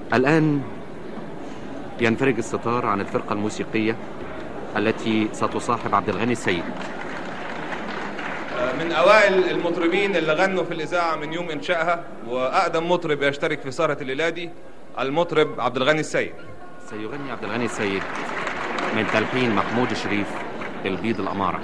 الآن ينفرج الستار عن الفرقة الموسيقية التي ستصاحب عبد الغني السيد من أوائل المطربين اللي غنوا في الإذاعة من يوم إنشائها وأقدم مطرب يشترك في سهرة الليلة دي المطرب عبد الغني السيد سيغني عبد الغني السيد من تلحين محمود الشريف البيض الأمارة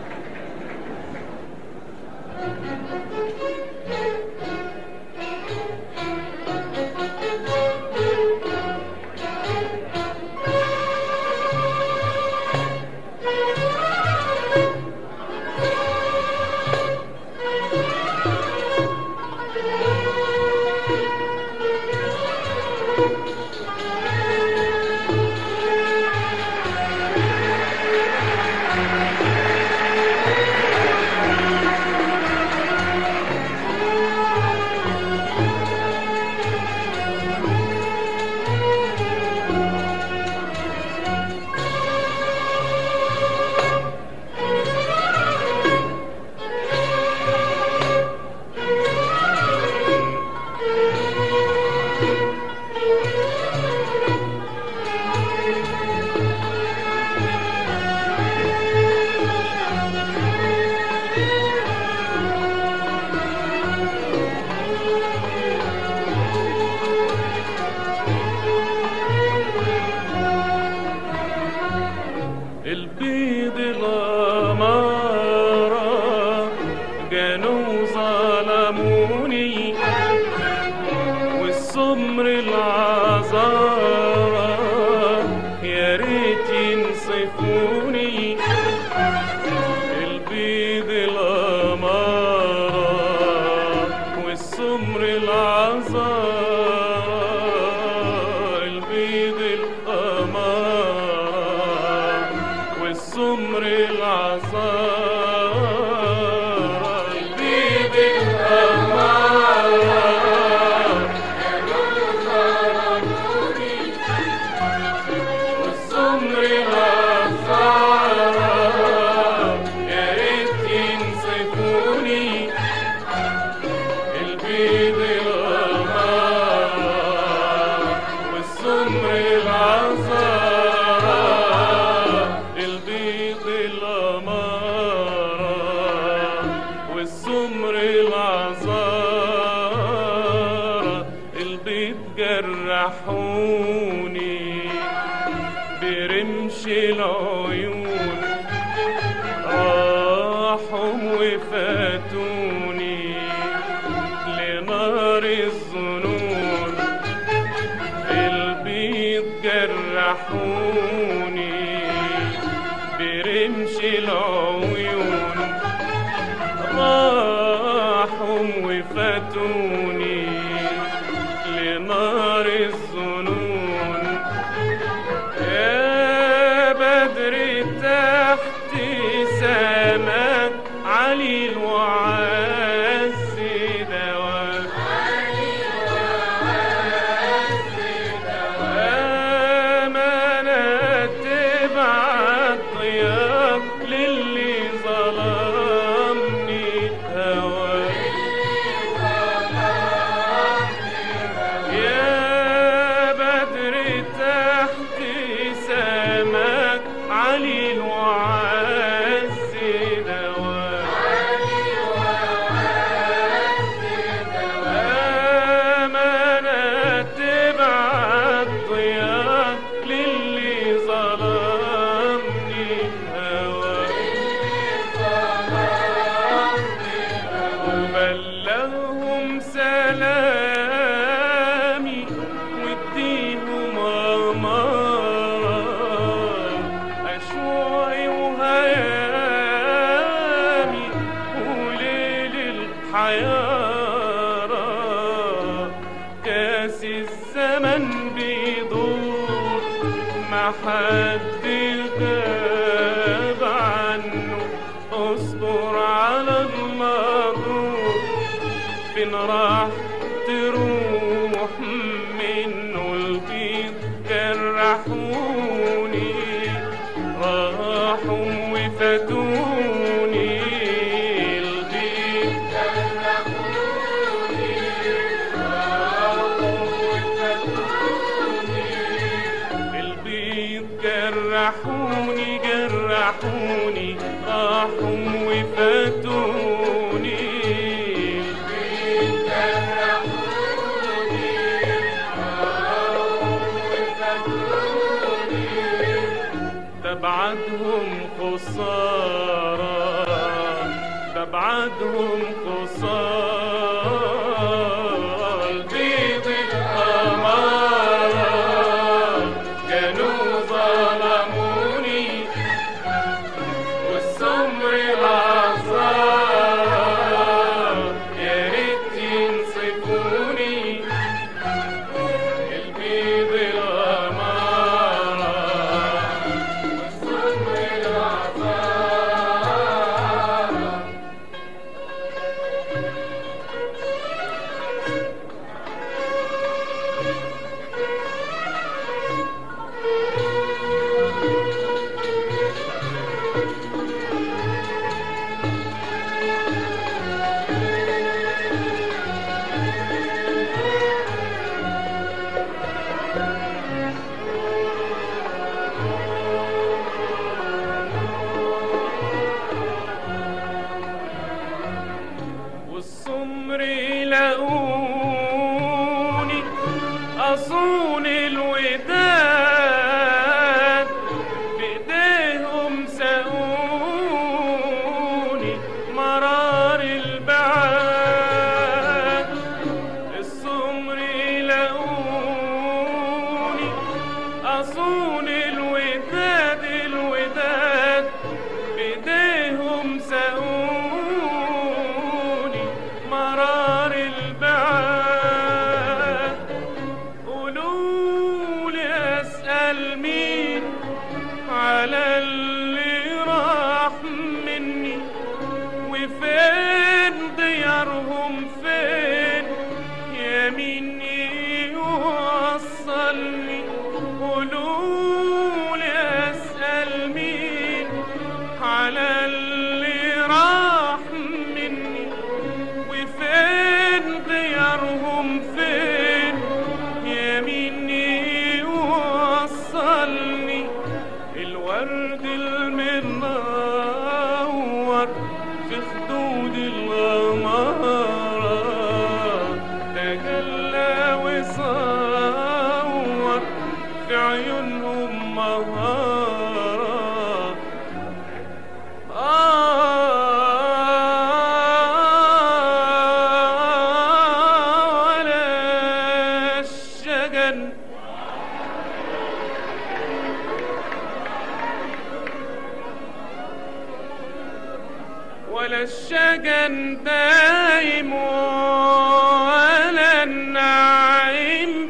البيض الأمارة جانوا ظلموني والسمر العذارى يا ريت ينصفوني البيض الأمارة والسمر العذارى البيض الأمارة والسمر العذارى البيض الأمارة والسمر العذارى يا ريت ينصفوني البيض الأمارة والسمر العذارى البيض الأمارة والسمر العذارى البيض جرحوني برمش العيون راحوا وفاتوني لنار الظنون البيض جرحوني برمش العيون راحوا وفاتوني لنار الظنون يا بدر تحت سماء علي الوعز دواء أمانة تبعت ضياء للي ظلمني هواك يا بدر تحت سماك علي الوعز دواك أمانة تبعت ضياء للي ظلمني هواك وبلغهم سلامي واديهم أمارة أشوعي وهيامي وليل الحيارة كاس الزمن بيدور ما حد غاب عنه اصبر على المغرور فين راح تروح منه البيض جرحوني راحوا وفاتوني البيض جرحوني راحوا وفاتوني راحوني راحوا وفاتوني تبعدهم خسارة تبعدهم خسارة البيض الأمارة كانوا ظلموني والسمر العذاب يا ريت ينصفوني البيض الأمارة والسمر العذاب والسمر لقوني أصون الوداد بإيديهم سقوني مرار البعاد السمر لقوني أصون الوداد الوداد بإيديهم سقوني مرار البعاد قولوا لي أسأل مين على اللي راح مني وفين ديارهم فين يا مين يوصلني قولوا لي أسأل مين على اللي راح مني وفين ديارهم فين يا مين يوصلني الورد المنور في خدود الغمارة تجلى وصور في عيونهم مهارة آه ولا الشجن ولا الشجن دايم ولا النعيم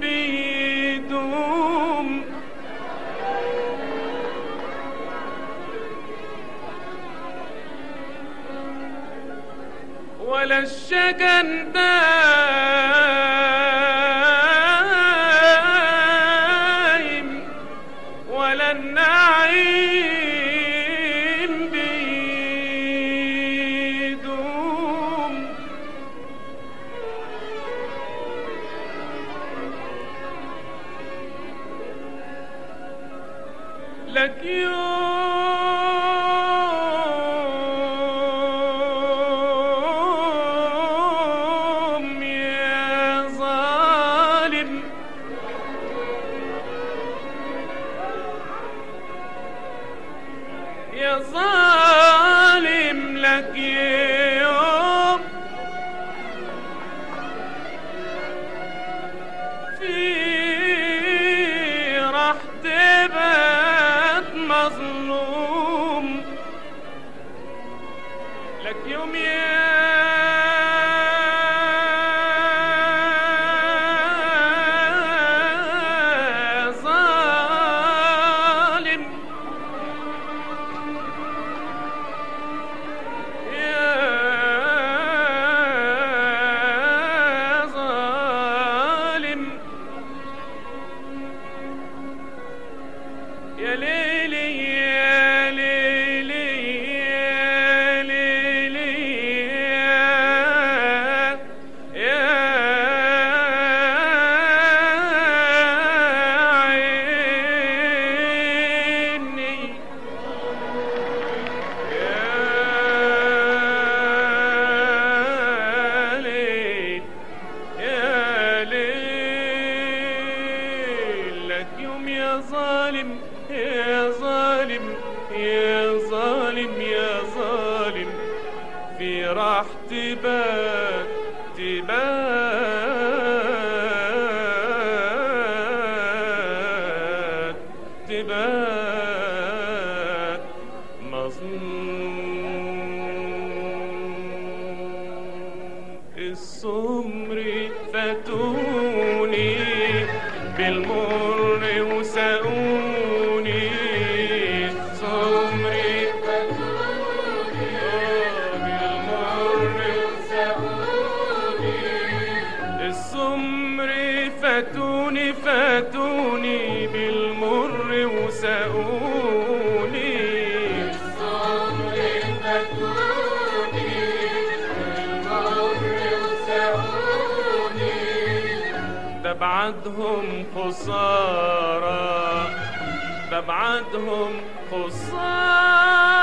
بيدوم ولا الشجن دايم ولا النعيم بيدوم لك يوم يا ظالم يا ظالم لك يوم في راح تبات مظلوم لك يوم يا ظالم يا ظالم يا ظالم يا ظالم يا ظالم يا ظالم في راح تبات تبات تبات مظلوم السمر فاتوني بالمر وسقوني السمر فاتوني بالمر وسقوني السمر فاتوني فاتوني بالمر وسقوني السمر فاتوني بالمر وسقوني ده بعدهم خسارة ده بعدهم خسارة